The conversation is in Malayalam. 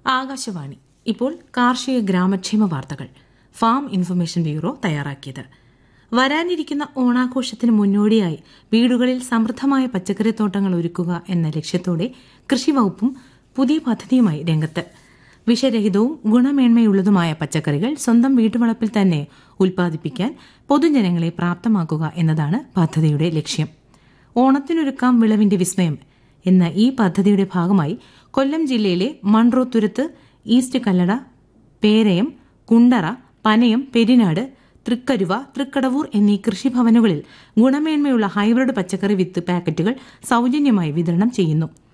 ആകാശവാണി ഇപ്പോൾ കാർഷിക ഗ്രാമക്ഷേമ വാർത്തകൾ ഫാം ഇൻഫർമേഷൻ ബ്യൂറോ തയ്യാറാക്കിയത് വരാനിരിക്കുന്ന ഓണാഘോഷത്തിന് മുന്നോടിയായി വീടുകളിൽ സമൃദ്ധമായ പച്ചക്കറിത്തോട്ടങ്ങൾ ഒരുക്കുക എന്ന ലക്ഷ്യത്തോടെ കൃഷിവകുപ്പും പുതിയ പദ്ധതിയുമായി രംഗത്ത് വിഷരഹിതവും ഗുണമേന്മയുള്ളതുമായ പച്ചക്കറികൾ സ്വന്തം വീട്ടുവളപ്പിൽ തന്നെ ഉൽപ്പാദിപ്പിക്കാൻ പൊതുജനങ്ങളെ പ്രാപ്തമാക്കുക എന്നതാണ് പദ്ധതിയുടെ ലക്ഷ്യം ഓണത്തിനൊരുക്കാം വിളവിന്റെ വിസ്മയം എന്ന ഈ പദ്ധതിയുടെ ഭാഗമായി കൊല്ലം ജില്ലയിലെ മൺട്രോത്തുരുത്ത് ഈസ്റ്റ് കല്ലട പേരയം കുണ്ടറ പനയം പെരിനാട് തൃക്കരുവ തൃക്കടവൂർ എന്നീ കൃഷിഭവനുകളിൽ ഗുണമേന്മയുള്ള ഹൈബ്രിഡ് പച്ചക്കറി വിത്ത് പാക്കറ്റുകൾ സൌജന്യമായി വിതരണം ചെയ്യുന്നു